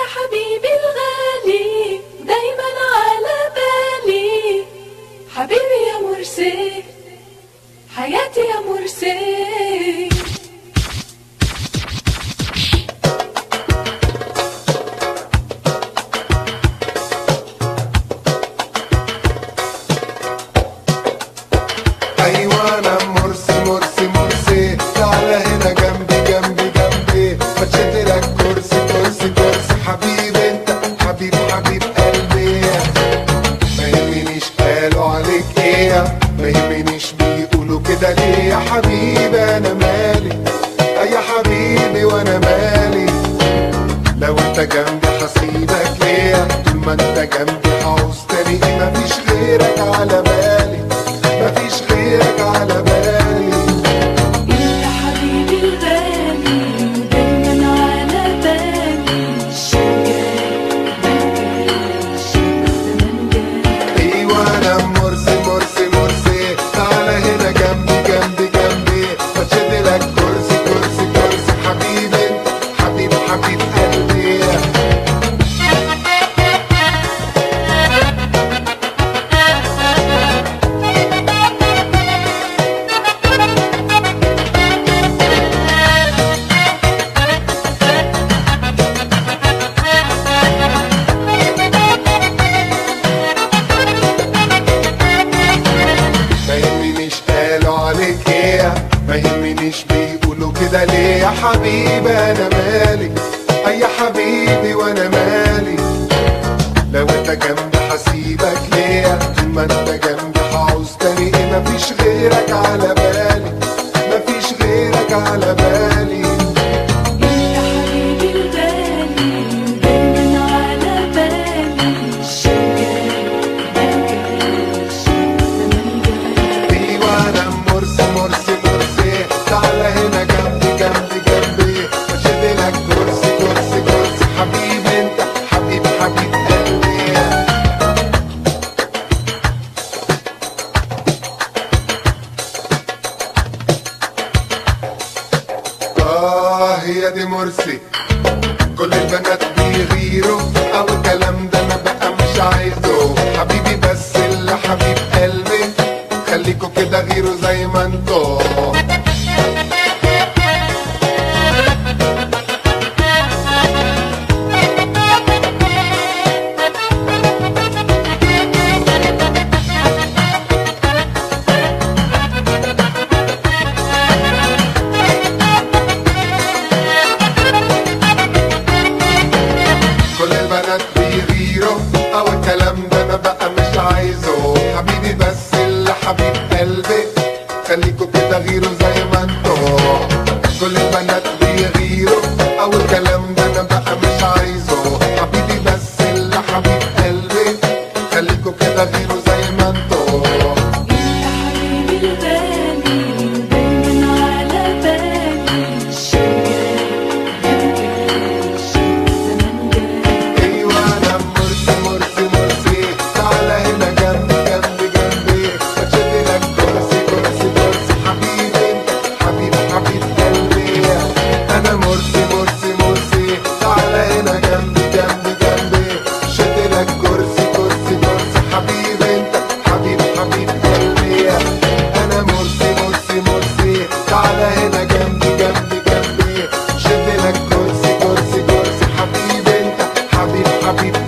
حبيبي الغالي دايما على بالي حبيبي يا مرسي حياتي يا مرسي ايوه انا مرسي مرسي مرسي تعالى هنا جنبي جنبي جنبي ما تشد لك كرسي كرسي كرسي حبيبي انت حبيب حبيب قلبي ما يهمنيش قالوا عليك ايه ما يهمنيش بيقولوا كده ليه يا حبيبي انا مالي اي حبيبي وانا مالي لو انت جنبي هسيبك ليه طول ما انت جنبي هعوز تاني ايه مفيش غيرك على بالي مفيش غيرك على بالي انت حبيبي الغالي دايما على بالي شجاع بنجاش زمان جاي ايوه انا مرسي مرسي مرسي تعالى هنا جنبي جنبي جنبي بشد لك كرسي كرسي كرسي حبيبي انت حبيب حبيب قلبي ما يهمنيش قالوا عليك ايه ما يهمنيش بيقولوا كده ليه يا حبيبي انا مالي اي حبيبي وانا مالي لو انت جنبي هسيبك ليه طول ما انت جنبي هعوز تاني ايه مفيش غيرك على بالي مفيش غيرك على بالي انت حبيبي الغالي دايما على بالي شجاع بنجاش زمان جاي ايوه انا مرسي مرسي مرسي تعالى هنا جنبي جنبي جنبي بشد لك كرسي كرسي كرسي حبيبي انت حبيب حبيب قلبي اه هي دي مرسي كل البنات بيغيروا او الكلام ده انا بقى مش عايزه حبيبي بس اللي حبيب قلبي خليكوا كده غيروا زي ما انتوا كل البنات بيغيروا او الكلام ده انا بقى مش عايزه حبيبي بس اللي حبيب قلبي خليكوا كده غيروا زي ما انتوا كل البنات بيغيروا او الكلام ده انا بقى مش عايزه حبيبي بس اللي حبيب قلبي خليكوا كده غيروا زي ما انتوا انت حبيبي الغالي دايما على بالي شجاع بنجاش زمان جاي ايوه انا مرسي مرسي مرسي تعالى هنا جنبي جنبي جنبي بشد لك كرسي كرسي كرسي حبيبي انت حبيب حبيب قلبي انا مرسي مرسي مرسي تعالى هنا جنبي جنبي جنبي شد لك كرسي كرسي كرسي حبيبي انت حبيب حبيب قلبي انا مرسي مرسي مرسي تعالى هنا جنبي جنبي جنبي شد لك كرسي كرسي كرسي حبيبي انت حبيب حبيب